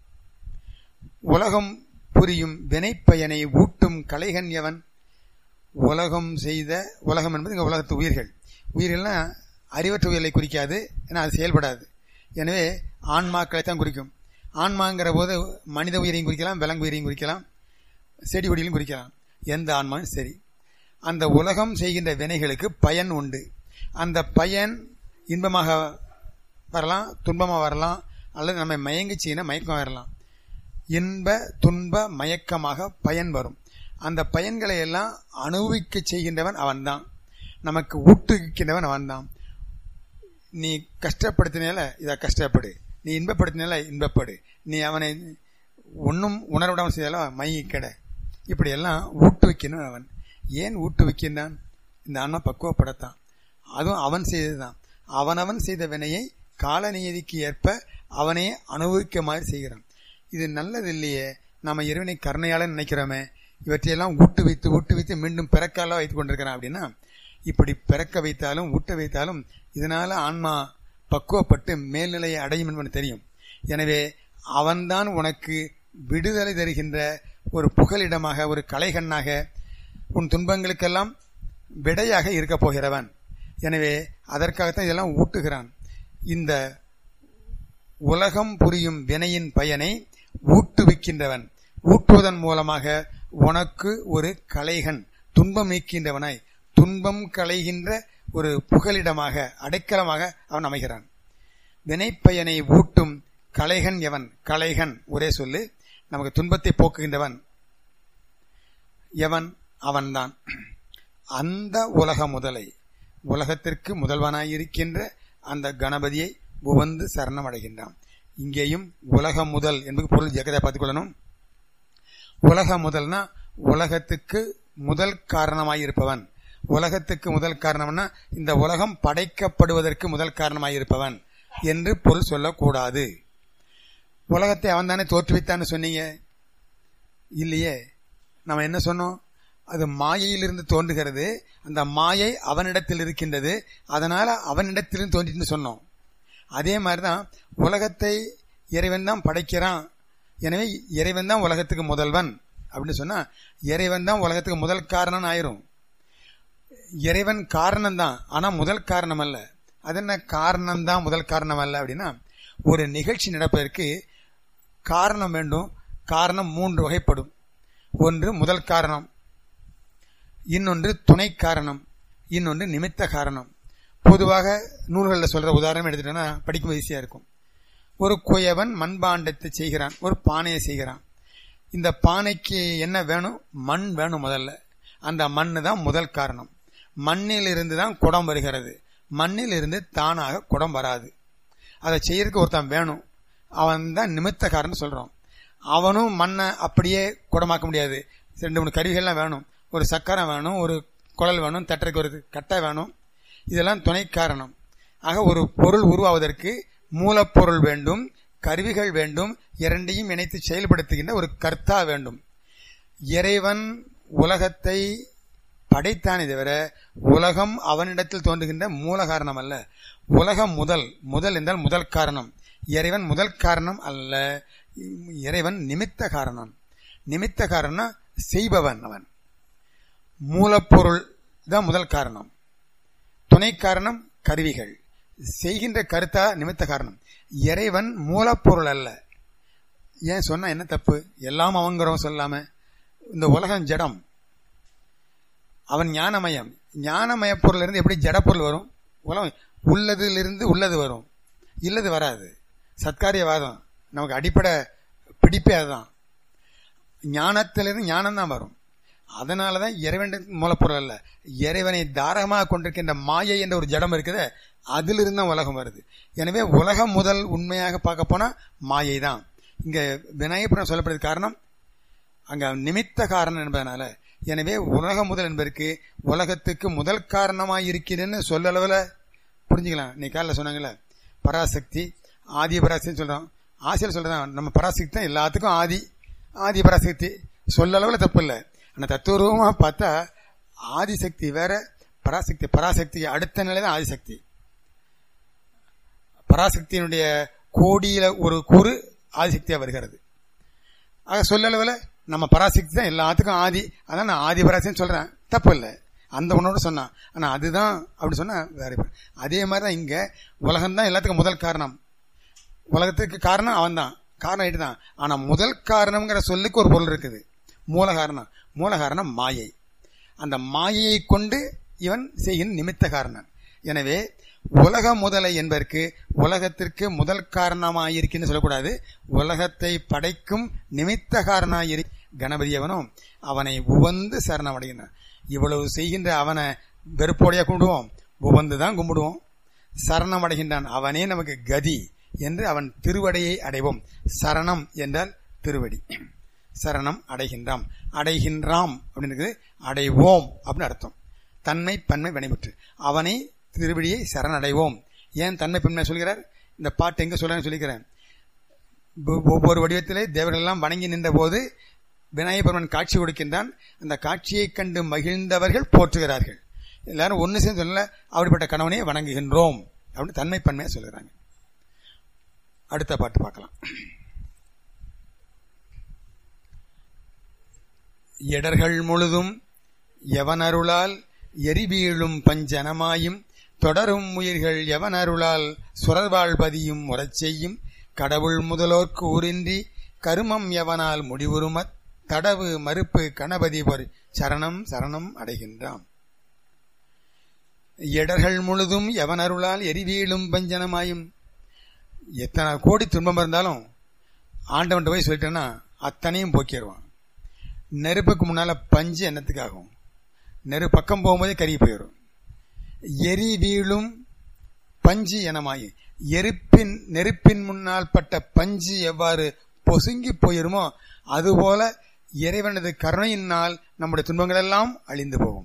உலகம் புரியும் வினைப்பயனை ஊட்டும் கலைகன் எவன் உலகம் செய்த உலகம் என்பது இங்கே உலகத்து உயிர்கள் உயிர்கள்னா அறிவற்ற உயிர்களை குறிக்காது ஏன்னா அது செயல்படாது எனவே ஆன்மாக்களை தான் குறிக்கும் ஆன்மாங்கிற போது மனித உயிரையும் குறிக்கலாம் விலங்கு உயிரையும் குறிக்கலாம் செடி கொடியிலும் குறிக்கலாம் எந்த ஆன்மாவும் சரி அந்த உலகம் செய்கின்ற வினைகளுக்கு பயன் உண்டு அந்த பயன் இன்பமாக வரலாம் துன்பமாக வரலாம் அல்லது நம்மை மயங்கி செய்யின மயக்கம் வரலாம் இன்ப துன்ப மயக்கமாக பயன் வரும் அந்த பயன்களை எல்லாம் அனுபவிக்க செய்கின்றவன் அவன்தான் நமக்கு ஊட்டுவிக்கின்றவன் அவன்தான் நீ கஷ்டப்படுத்தினால இதை கஷ்டப்படு நீ இன்பப்படுத்தினால இன்பப்படு நீ அவனை ஒன்றும் உணர்விடாமல் செய்தாலும் மைய கடை இப்படியெல்லாம் ஊட்டுவிக்கணும் அவன் ஏன் ஊட்டுவிக்கின்றான் இந்த ஆன்மா பக்குவப்படத்தான் அதுவும் அவன் செய்ததுதான் அவனவன் செய்த வினையை காலநீதிக்கு ஏற்ப அவனே அனுபவிக்க மாதிரி செய்கிறான் இது நல்லது இல்லையே நாம இறைவனை கருணையால நினைக்கிறோமே இவற்றையெல்லாம் ஊட்டு வைத்து ஊட்டு வைத்து மீண்டும் பிறக்கால வைத்துக் கொண்டிருக்கிறான் அப்படின்னா இப்படி பிறக்க வைத்தாலும் ஊட்ட வைத்தாலும் இதனால ஆன்மா பக்குவப்பட்டு மேல்நிலையை அடையும் என்பது தெரியும் எனவே அவன்தான் உனக்கு விடுதலை தருகின்ற ஒரு புகலிடமாக ஒரு கலைகண்ணாக உன் துன்பங்களுக்கெல்லாம் விடையாக இருக்கப் போகிறவன் எனவே அதற்காகத்தான் இதெல்லாம் ஊட்டுகிறான் இந்த உலகம் புரியும் வினையின் பயனை ஊட்டுவிக்கின்றவன் ஊட்டுவதன் மூலமாக உனக்கு ஒரு கலைகன் துன்பம் நீக்கின்றவனாய் துன்பம் களைகின்ற ஒரு புகலிடமாக அடைக்கலமாக அவன் அமைகிறான் வினைப்பயனை ஊட்டும் கலைகன் எவன் கலைகன் ஒரே சொல்லு நமக்கு துன்பத்தை போக்குகின்றவன் எவன் அவன்தான் அந்த உலக முதலை உலகத்திற்கு முதல்வனாயிருக்கின்ற அந்த கணபதியை உவந்து சரணம் அடைகின்றான் இங்கேயும் உலக முதல் என்பது பொருள் ஜெகதை பார்த்துக் கொள்ளணும் உலக முதல்னா உலகத்துக்கு முதல் காரணமாயிருப்பவன் உலகத்துக்கு முதல் காரணம்னா இந்த உலகம் படைக்கப்படுவதற்கு முதல் காரணமாயிருப்பவன் என்று பொருள் சொல்லக்கூடாது உலகத்தை அவன் தானே தோற்றுவித்தான்னு சொன்னீங்க இல்லையே நம்ம என்ன சொன்னோம் அது மாயையிலிருந்து தோன்றுகிறது அந்த மாயை அவனிடத்தில் இருக்கின்றது அதனால அவனிடத்திலிருந்து தோன்றின்னு சொன்னோம் அதே மாதிரிதான் உலகத்தை இறைவன் தான் படைக்கிறான் எனவே இறைவன் தான் உலகத்துக்கு முதல்வன் அப்படின்னு சொன்னா இறைவன் தான் உலகத்துக்கு முதல் காரணம் ஆயிரும் இறைவன் காரணம் தான் ஆனா முதல் காரணம் அல்ல அது என்ன காரணம் தான் முதல் காரணம் அல்ல அப்படின்னா ஒரு நிகழ்ச்சி நடப்பதற்கு காரணம் வேண்டும் காரணம் மூன்று வகைப்படும் ஒன்று முதல் காரணம் இன்னொன்று துணை காரணம் இன்னொன்று நிமித்த காரணம் பொதுவாக நூல்களில் சொல்ற உதாரணம் எடுத்துட்டோம்னா படிக்கும் ஈஸியா இருக்கும் ஒரு குயவன் மண்பாண்டத்தை செய்கிறான் ஒரு பானையை செய்கிறான் இந்த பானைக்கு என்ன வேணும் மண் வேணும் முதல்ல அந்த மண் தான் முதல் காரணம் மண்ணில் இருந்து தான் குடம் வருகிறது மண்ணில் இருந்து தானாக குடம் வராது அதை செய்யறதுக்கு ஒருத்தன் வேணும் அவன் தான் நிமித்த காரணம் சொல்றோம் அவனும் மண்ணை அப்படியே குடமாக்க முடியாது ரெண்டு மூணு கருவிகள்லாம் வேணும் ஒரு சக்கரம் வேணும் ஒரு குழல் வேணும் தட்டுறதுக்கு ஒரு கட்டை வேணும் இதெல்லாம் துணை காரணம் ஆக ஒரு பொருள் உருவாவதற்கு மூலப்பொருள் வேண்டும் கருவிகள் வேண்டும் இரண்டையும் இணைத்து செயல்படுத்துகின்ற ஒரு கர்த்தா வேண்டும் இறைவன் உலகத்தை படைத்தானே தவிர உலகம் அவனிடத்தில் தோன்றுகின்ற மூல காரணம் அல்ல உலகம் முதல் முதல் என்றால் முதல் காரணம் இறைவன் முதல் காரணம் அல்ல இறைவன் நிமித்த காரணம் நிமித்த காரணம் செய்பவன் அவன் மூலப்பொருள் தான் முதல் காரணம் துணை காரணம் கருவிகள் செய்கின்ற கருத்தா நிமித்த காரணம் இறைவன் மூலப்பொருள் அல்ல ஏன் சொன்னா என்ன தப்பு எல்லாம் அவங்கிறவன் சொல்லாம இந்த உலகம் ஜடம் அவன் ஞானமயம் ஞானமய பொருள் இருந்து எப்படி ஜட பொருள் வரும் உலகம் உள்ளதிலிருந்து உள்ளது வரும் இல்லது வராது சத்காரியவாதம் நமக்கு அடிப்படை பிடிப்பே அதுதான் ஞானத்திலிருந்து ஞானம் தான் வரும் அதனாலதான் இறைவன் மூலப்பொருள் அல்ல இறைவனை தாரகமாக கொண்டிருக்கின்ற மாயை என்ற ஒரு ஜடம் இருக்குது அதிலிருந்து தான் உலகம் வருது எனவே உலகம் முதல் உண்மையாக பார்க்க போனா மாயை தான் இங்க விநாயகபுரம் சொல்லப்படுறது காரணம் அங்க நிமித்த காரணம் என்பதனால எனவே உலகம் முதல் என்பதற்கு உலகத்துக்கு முதல் காரணமாக இருக்கிறேன்னு சொல்லளவுல புரிஞ்சுக்கலாம் நீ காலைல சொன்னாங்கல்ல பராசக்தி ஆதி பராசக்தி சொல்றோம் ஆசிரியர் சொல்றதான் நம்ம பராசக்தி தான் எல்லாத்துக்கும் ஆதி ஆதி பராசக்தி சொல்லளவுல தப்பு இல்லை ஆனா தத்துவரூபமா பார்த்தா ஆதிசக்தி வேற பராசக்தி பராசக்தி அடுத்த நிலை தான் ஆதிசக்தி பராசக்தியினுடைய கோடியில ஒரு கூறு ஆதிசக்தியா வருகிறது ஆக சொல்லளவுல நம்ம பராசக்தி தான் எல்லாத்துக்கும் ஆதி அதான் நான் ஆதி பராசக்தின்னு சொல்றேன் தப்பு இல்லை அந்த ஒன்னோட சொன்னான் ஆனா அதுதான் அப்படி சொன்னா வேற அதே மாதிரிதான் இங்க உலகம் தான் எல்லாத்துக்கும் முதல் காரணம் உலகத்துக்கு காரணம் அவன் தான் காரணம் ஆயிட்டு தான் ஆனா முதல் காரணம்ங்கிற சொல்லுக்கு ஒரு பொருள் இருக்குது மூல காரணம் மூல காரணம் மாயை அந்த மாயையை கொண்டு இவன் செய்கின்ற நிமித்த காரணம் எனவே உலக முதலை என்பதற்கு உலகத்திற்கு முதல் காரணமாயிருக்குன்னு சொல்லக்கூடாது உலகத்தை படைக்கும் நிமித்த காரணமாயிரு கணபதி அவனோ அவனை உவந்து சரணமடைகிறான் இவ்வளவு செய்கின்ற அவனை வெறுப்போடையா கும்பிடுவோம் உவந்து தான் கும்பிடுவோம் சரணமடைகின்றான் அவனே நமக்கு கதி என்று அவன் திருவடையை அடைவோம் சரணம் என்றால் திருவடி சரணம் அடைகின்றாம் அடைகின்றாம் அப்படின்னு அடைவோம் அப்படின்னு அர்த்தம் தன்மை பன்மை வினைமுற்று அவனை திருவடியை சரணடைவோம் ஏன் தன்மை பன்மை சொல்கிறார் இந்த பாட்டு எங்க சொல்றேன்னு சொல்லிக்கிறேன் ஒவ்வொரு வடிவத்திலே தேவர்கள் எல்லாம் வணங்கி நின்ற போது விநாயகபெருமன் காட்சி கொடுக்கின்றான் அந்த காட்சியை கண்டு மகிழ்ந்தவர்கள் போற்றுகிறார்கள் எல்லாரும் ஒன்னு சேர்ந்து சொல்லல அப்படிப்பட்ட கணவனையே வணங்குகின்றோம் அப்படின்னு தன்மை பன்மையா சொல்லுறாங்க அடுத்த பாட்டு பார்க்கலாம் எடர்கள் முழுதும் எவனருளால் எரிவீழும் பஞ்சனமாயும் தொடரும் உயிர்கள் எவனருளால் சுரர்வாழ்பதியும் உறச் செய்யும் கடவுள் முதலோர்க்கு ஊரின்றி கருமம் எவனால் முடிவுறுமத் தடவு மறுப்பு கணபதி ஒரு சரணம் சரணம் அடைகின்றான் எடர்கள் முழுதும் எவனருளால் எரிவீழும் பஞ்சனமாயும் எத்தனை கோடி துன்பம் இருந்தாலும் ஆண்டவன் போய் சொல்லிட்டேன்னா அத்தனையும் போக்கிடுவான் நெருப்புக்கு முன்னால பஞ்சு என்னத்துக்காகும் நெரு பக்கம் போகும்போதே கருகி போயிடும் எரி வீழும் பஞ்சு எனமாயி எரிப்பின் நெருப்பின் முன்னால் பட்ட பஞ்சு எவ்வாறு பொசுங்கி போயிருமோ அதுபோல இறைவனது கருணையினால் நம்முடைய துன்பங்கள் எல்லாம் அழிந்து போகும்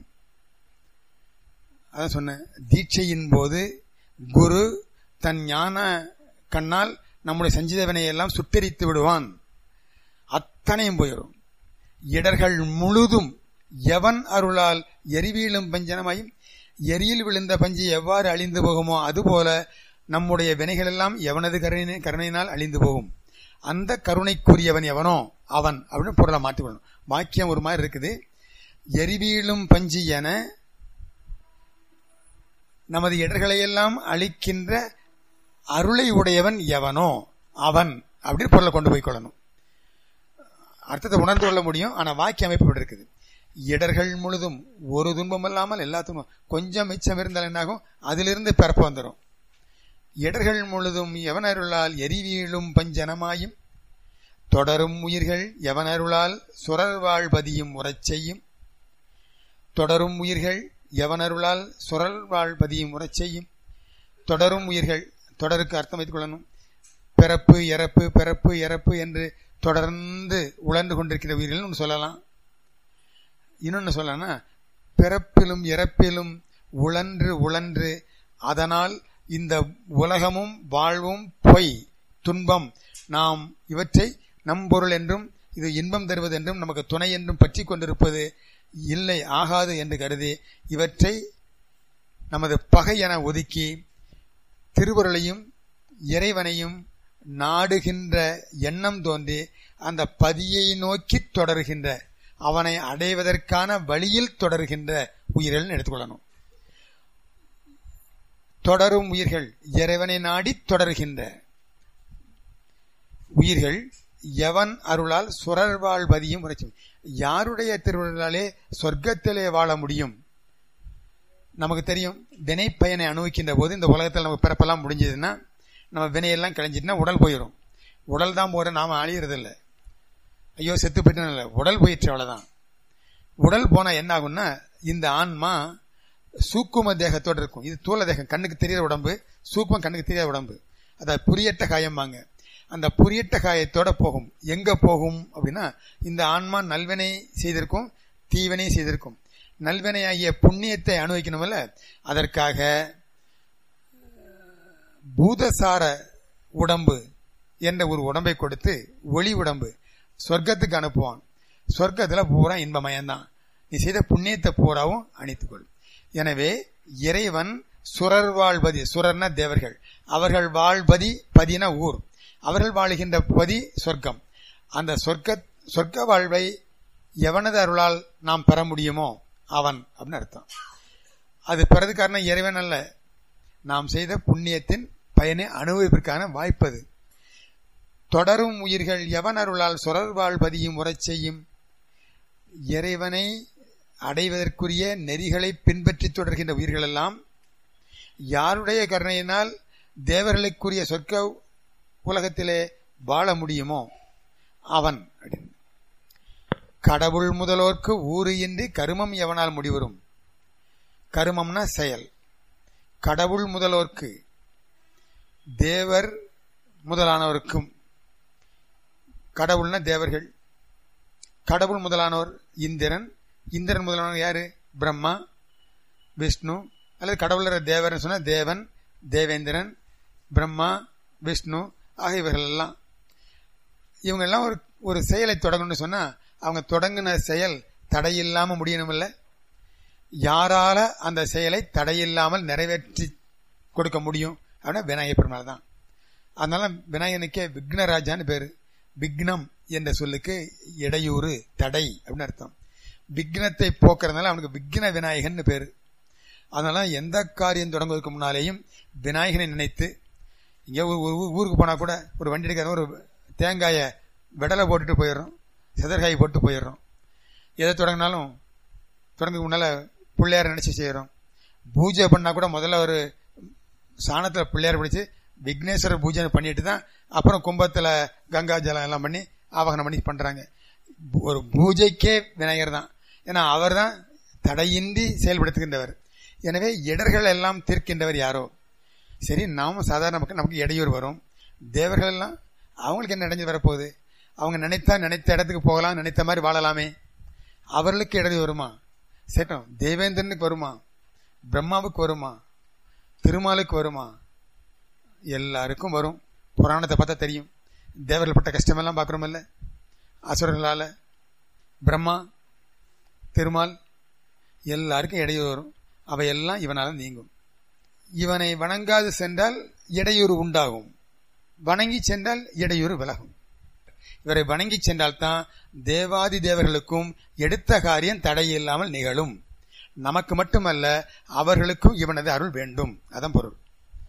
அதான் சொன்ன தீட்சையின் போது குரு தன் ஞான கண்ணால் நம்முடைய சஞ்சிதவனை எல்லாம் சுட்டரித்து விடுவான் அத்தனையும் போயிடும் இடர்கள் முழுதும் எவன் அருளால் எரிவீழும் பஞ்சனமாயும் எரியில் விழுந்த பஞ்சு எவ்வாறு அழிந்து போகுமோ அதுபோல நம்முடைய வினைகள் எல்லாம் எவனது கருணை கருணையினால் அழிந்து போகும் அந்த கருணைக்குரியவன் எவனோ அவன் அப்படின்னு பொருளை மாற்றிக்கொள்ளணும் வாக்கியம் ஒரு மாதிரி இருக்குது எரிவீழும் பஞ்சு என நமது இடர்களையெல்லாம் அழிக்கின்ற அருளை உடையவன் எவனோ அவன் அப்படின்னு பொருளை கொண்டு போய் கொள்ளணும் அர்த்தத்தை உணர்ந்து கொள்ள முடியும் ஆனா வாக்கிய அமைப்பு இருக்குது இடர்கள் முழுதும் ஒரு துன்பம் இல்லாமல் எல்லா துன்பம் கொஞ்சம் மிச்சம் இருந்தால் என்னாகும் அதிலிருந்து பிறப்பு வந்துடும் இடர்கள் முழுதும் எவனருளால் எரிவீழும் பஞ்சனமாயும் தொடரும் உயிர்கள் எவனருளால் சுரர் வாழ்பதியும் உறச் செய்யும் தொடரும் உயிர்கள் எவனருளால் சுரல் வாழ்பதியும் உறச் செய்யும் தொடரும் உயிர்கள் தொடருக்கு அர்த்தம் வைத்துக் கொள்ளணும் பிறப்பு இறப்பு பிறப்பு இறப்பு என்று தொடர்ந்து உழந்து கொண்டிருக்கிற உயிர்கள் சொல்லலாம் இன்னொன்னு சொல்லனா பிறப்பிலும் இறப்பிலும் உழன்று உழன்று அதனால் இந்த உலகமும் வாழ்வும் பொய் துன்பம் நாம் இவற்றை நம்பொருள் என்றும் இது இன்பம் தருவது என்றும் நமக்கு துணை என்றும் பற்றி கொண்டிருப்பது இல்லை ஆகாது என்று கருதி இவற்றை நமது பகை என ஒதுக்கி திருவருளையும் இறைவனையும் நாடுகின்ற எண்ணம் தோன்றி அந்த பதியை நோக்கி தொடர்கின்ற அவனை அடைவதற்கான வழியில் தொடர்கின்ற உயிர்கள் எடுத்துக்கொள்ளணும் தொடரும் உயிர்கள் இறைவனை நாடி தொடர்கின்ற உயிர்கள் எவன் அருளால் சுரர் வாழ்வதியும் உரைச்சும் யாருடைய திருவருளாலே சொர்க்கத்திலே வாழ முடியும் நமக்கு தெரியும் வினை பயனை அனுபவிக்கின்ற போது இந்த உலகத்தில் நம்ம பிறப்பெல்லாம் முடிஞ்சதுன்னா நம்ம வினையெல்லாம் கிளஞ்சிட்டுனா உடல் போயிடும் உடல் தான் போகிற நாம அழியறதில்லை ஐயோ செத்து போயிட்டோம் இல்லை உடல் போயிடுச்சு அவ்வளோதான் உடல் போனால் என்ன ஆகும்னா இந்த ஆன்மா சூக்கும தேகத்தோடு இருக்கும் இது தூள தேகம் கண்ணுக்கு தெரியாத உடம்பு சூக்குமம் கண்ணுக்கு தெரியாத உடம்பு அதை புரியட்ட காயம்பாங்க அந்த புரியட்ட காயத்தோட போகும் எங்க போகும் அப்படின்னா இந்த ஆன்மா நல்வினை செய்திருக்கும் தீவினை செய்திருக்கும் நல்வினை ஆகிய புண்ணியத்தை அனுபவிக்கணும்ல அதற்காக பூதசார உடம்பு என்ற ஒரு உடம்பை கொடுத்து ஒளி உடம்பு சொர்க்கத்துக்கு அனுப்புவான் சொர்க்கத்துல பூரா இன்பமயம்தான் நீ செய்த புண்ணியத்தை பூராவும் அணித்துக்கொள் எனவே இறைவன் சுரர் வாழ்பதி சுரர்னா தேவர்கள் அவர்கள் வாழ்பதி பதின ஊர் அவர்கள் வாழுகின்ற பதி சொர்க்கம் அந்த சொர்க்க சொர்க்க வாழ்வை எவனது அருளால் நாம் பெற முடியுமோ அவன் அப்படின்னு அர்த்தம் அது பிறகு காரணம் இறைவன் அல்ல நாம் செய்த புண்ணியத்தின் பயனை அனுபவிப்பதற்கான வாய்ப்பது தொடரும் உயிர்கள் எவன் அருளால் சுரர் வாழ்பதியும் உறச் செய்யும் இறைவனை அடைவதற்குரிய நெறிகளை பின்பற்றி தொடர்கின்ற உயிர்கள் எல்லாம் யாருடைய கருணையினால் தேவர்களுக்குரிய சொர்க்க உலகத்திலே வாழ முடியுமோ அவன் அப்படின்னு கடவுள் முதலோர்க்கு ஊறு இன்றி கருமம் எவனால் முடிவரும் கருமம்னா செயல் கடவுள் முதலோர்க்கு தேவர் முதலானவருக்கும் கடவுள்னா தேவர்கள் கடவுள் முதலானவர் இந்திரன் இந்திரன் முதலானவர் யாரு பிரம்மா விஷ்ணு அல்லது கடவுளர் தேவர்னு சொன்னா தேவன் தேவேந்திரன் பிரம்மா விஷ்ணு ஆகியவர்கள் எல்லாம் இவங்க எல்லாம் ஒரு ஒரு செயலை தொடங்கணும்னு சொன்னா அவங்க தொடங்கின செயல் தடையில்லாம முடியணுமில்ல யாரால அந்த செயலை தடையில்லாமல் நிறைவேற்றி கொடுக்க முடியும் அப்படின்னா விநாயகர் பெருமாள் தான் அதனால விநாயகனுக்கே விக்னராஜான்னு பேரு விக்னம் என்ற சொல்லுக்கு இடையூறு தடை அப்படின்னு அர்த்தம் விக்னத்தை போக்குறதுனால அவனுக்கு விக்ன விநாயகன் பேரு அதனால எந்த காரியம் தொடங்குவதற்கு முன்னாலேயும் விநாயகனை நினைத்து இங்கே ஒரு ஊருக்கு போனா கூட ஒரு வண்டி எடுக்கிற ஒரு தேங்காயை விடலை போட்டுட்டு போயிடுறோம் செதற்காய் போட்டு போயிடுறோம் எதை தொடங்கினாலும் தொடங்குறதுக்கு முன்னால பிள்ளையார் நினைச்சு செய்யறோம் பூஜை பண்ணா கூட முதல்ல ஒரு சாணத்தில் பிள்ளையார் பிடிச்சு விக்னேஸ்வரர் பூஜை பண்ணிட்டு தான் அப்புறம் கும்பத்தில் கங்கா ஜலம் எல்லாம் பண்ணி ஆவாகனம் பண்ணி பண்றாங்க ஒரு பூஜைக்கே விநாயகர் தான் ஏன்னா அவர் தான் தடையின்றி செயல்படுத்துகின்றவர் எனவே இடர்கள் எல்லாம் தீர்க்கின்றவர் யாரோ சரி நாம சாதாரண மக்கள் நமக்கு இடையூறு வரும் தேவர்கள் எல்லாம் அவங்களுக்கு என்ன இடைஞ்சு வரப்போகுது அவங்க நினைத்தா நினைத்த இடத்துக்கு போகலாம் நினைத்த மாதிரி வாழலாமே அவர்களுக்கு இடைஞ்சு வருமா சேட்டம் தேவேந்திரனுக்கு வருமா பிரம்மாவுக்கு வருமா திருமாலுக்கு வருமா எல்லாருக்கும் வரும் புராணத்தை பார்த்தா தெரியும் தேவர்கள் பட்ட கஷ்டமெல்லாம் பார்க்குறோமில்ல அசுரர்களால பிரம்மா திருமால் எல்லாருக்கும் இடையூறு வரும் அவையெல்லாம் இவனால நீங்கும் இவனை வணங்காது சென்றால் இடையூறு உண்டாகும் வணங்கி சென்றால் இடையூறு விலகும் இவரை வணங்கி சென்றால்தான் தேவாதி தேவர்களுக்கும் எடுத்த காரியம் தடையில்லாமல் நிகழும் நமக்கு மட்டுமல்ல அவர்களுக்கும் இவனது அருள் வேண்டும் அதான் பொருள்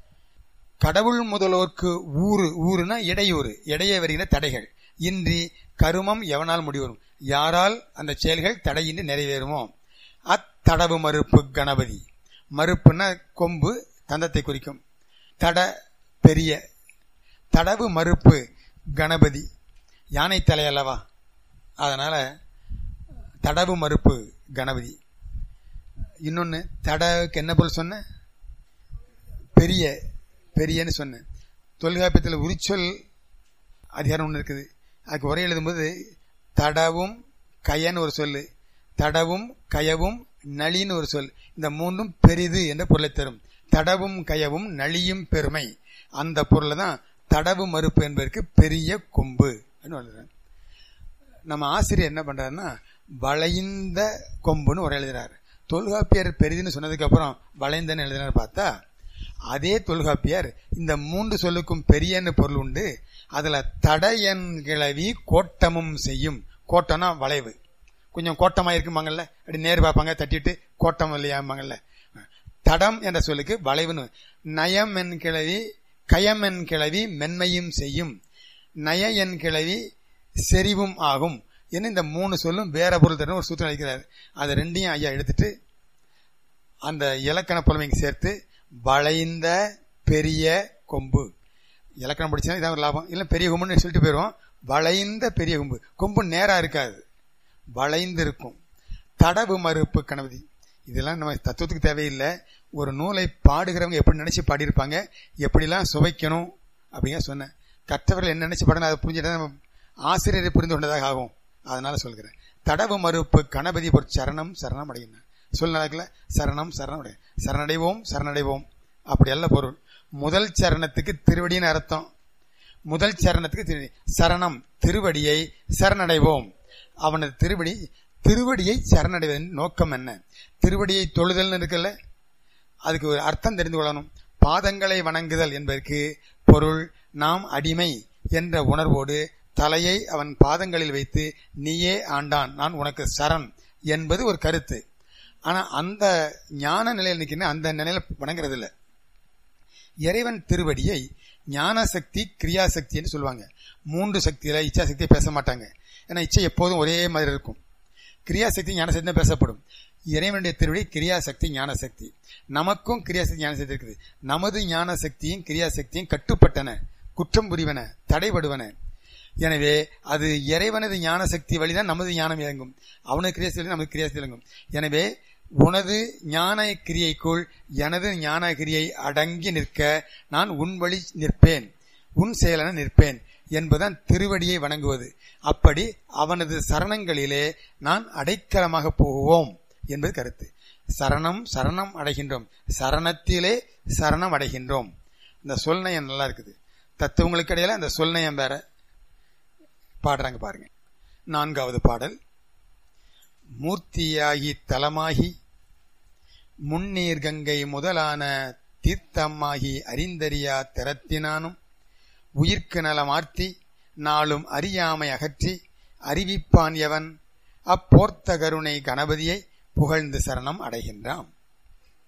கடவுள் முதல்வோர்க்கு ஊறு ஊருனா இடையூறு இடையே வருகிற தடைகள் இன்றி கருமம் எவனால் முடிவரும் யாரால் அந்த செயல்கள் தடையின்றி நிறைவேறுமோ அத்தடவு மறுப்பு கணபதி மறுப்புன்னா கொம்பு தந்தத்தை குறிக்கும் தட பெரிய தடவு மறுப்பு கணபதி யானை தலை அல்லவா அதனால தடவு மறுப்பு கணபதி இன்னொன்னு தடவுக்கு என்ன போல் சொன்ன பெரிய பெரியன்னு சொன்னேன் தொல்காப்பியத்தில் உரிச்சொல் அதிகாரம் ஒன்று இருக்குது அதுக்கு உரை எழுதும்போது தடவும் கயன்னு ஒரு சொல்லு தடவும் கயவும் நளின்னு ஒரு சொல் இந்த மூன்றும் பெரிது என்ற பொருளை தரும் தடவும் கயவும் நளியும் பெருமை அந்த பொருளை தான் தடவு மறுப்பு என்பதற்கு பெரிய கொம்பு நம்ம ஆசிரியர் என்ன பண்றாருன்னா வளைந்த கொம்புன்னு ஒரு எழுதுறாரு தொல்காப்பியர் பெரிதுன்னு சொன்னதுக்கு அப்புறம் வளைந்தன்னு எழுதினார் பார்த்தா அதே தொல்காப்பியர் இந்த மூன்று சொல்லுக்கும் பெரியன்னு பொருள் உண்டு அதுல தடையன் கிளவி கோட்டமும் செய்யும் கோட்டம்னா வளைவு கொஞ்சம் கோட்டமா இருக்குமாங்கல்ல அப்படி நேர் பார்ப்பாங்க தட்டிட்டு கோட்டம் இல்லையாம்பாங்கல்ல தடம் என்ற சொல்லுக்கு வளைவுன்னு நயம் என் கிளவி கயம் என் கிளவி மென்மையும் செய்யும் நய என் கிளவி செறிவும் ஆகும் என்ன இந்த மூணு சொல்லும் வேற பொருள் தரும் ஒரு சூத்திரம் அளிக்கிறார் அதை ரெண்டையும் ஐயா எடுத்துட்டு அந்த இலக்கண புலமைக்கு சேர்த்து வளைந்த பெரிய கொம்பு இலக்கணம் படிச்சா இதான் ஒரு லாபம் இல்லை பெரிய கொம்புன்னு சொல்லிட்டு போயிடுவோம் வளைந்த பெரிய கொம்பு கொம்பு நேரா இருக்காது வளைந்து இருக்கும் தடவு மறுப்பு கணபதி இதெல்லாம் நம்ம தத்துவத்துக்கு தேவையில்லை ஒரு நூலை பாடுகிறவங்க எப்படி நினைச்சு பாடியிருப்பாங்க எப்படிலாம் சுவைக்கணும் அப்படிங்க சொன்னேன் கற்றவர்கள் என்ன நினைச்சு பாடணும் அதை புரிஞ்சுட்டா நம்ம ஆசிரியரை புரிந்து கொண்டதாக ஆகும் அதனால சொல்கிறேன் தடவு மறுப்பு கணபதி பொற் சரணம் சரணம் அடையின சொல் நடக்கல சரணம் சரணம் அடைய சரணடைவோம் சரணடைவோம் அப்படி அல்ல பொருள் முதல் சரணத்துக்கு திருவடின்னு அர்த்தம் முதல் சரணத்துக்கு திருவடி சரணம் திருவடியை சரணடைவோம் அவனது திருவடி திருவடியை சரணடைவதன் நோக்கம் என்ன திருவடியை தொழுதல்னு இருக்குல்ல அதுக்கு ஒரு அர்த்தம் தெரிந்து கொள்ளணும் பாதங்களை வணங்குதல் என்பதற்கு பொருள் நாம் அடிமை என்ற உணர்வோடு தலையை அவன் பாதங்களில் வைத்து நீயே ஆண்டான் நான் உனக்கு சரண் என்பது ஒரு கருத்து ஆனா அந்த ஞான நிலையில் நிற்கிற அந்த நிலையில வணங்குறது இல்லை இறைவன் திருவடியை ஞான சக்தி கிரியா சக்தின்னு சொல்லுவாங்க மூன்று சக்தியில இச்சா சக்தியை பேச மாட்டாங்க ஏன்னா இச்சை எப்போதும் ஒரே மாதிரி இருக்கும் கிரியா சக்தி ஞான சக்தி தான் பேசப்படும் இறைவனுடைய திருவடி கிரியாசக்தி ஞானசக்தி நமக்கும் கிரியாசக்தி ஞானசக்தி இருக்குது நமது ஞான சக்தியும் கிரியாசக்தியும் கட்டுப்பட்டன குற்றம் புரிவன தடைபடுவன எனவே அது இறைவனது ஞான சக்தி வழிதான் நமது ஞானம் இயங்கும் அவனது கிரியாசக்தி வழி நமது கிரியாசக்தி இயங்கும் எனவே உனது ஞான கிரியைக்குள் எனது ஞான கிரியை அடங்கி நிற்க நான் உன் வழி நிற்பேன் உன் செயலென நிற்பேன் என்பதுதான் திருவடியை வணங்குவது அப்படி அவனது சரணங்களிலே நான் அடைக்கலமாக போவோம் என்பது கருத்து சரணம் சரணம் அடைகின்றோம் சரணத்திலே சரணம் அடைகின்றோம் இந்த சொல்நயம் நல்லா இருக்குது தத்துவங்களுக்கு இடையில அந்த சொல்நயம் வேற பாடுறாங்க பாருங்க நான்காவது பாடல் மூர்த்தியாகி தலமாகி முன்னீர் கங்கை முதலான தீர்த்தமாகி அறிந்தறியா திறத்தினானும் உயிர்க்கு நலமார்த்தி நாளும் அறியாமை அகற்றி அறிவிப்பான் எவன் அப்போர்த்த கருணை கணபதியை புகழ்ந்து சரணம் அடைகின்றான்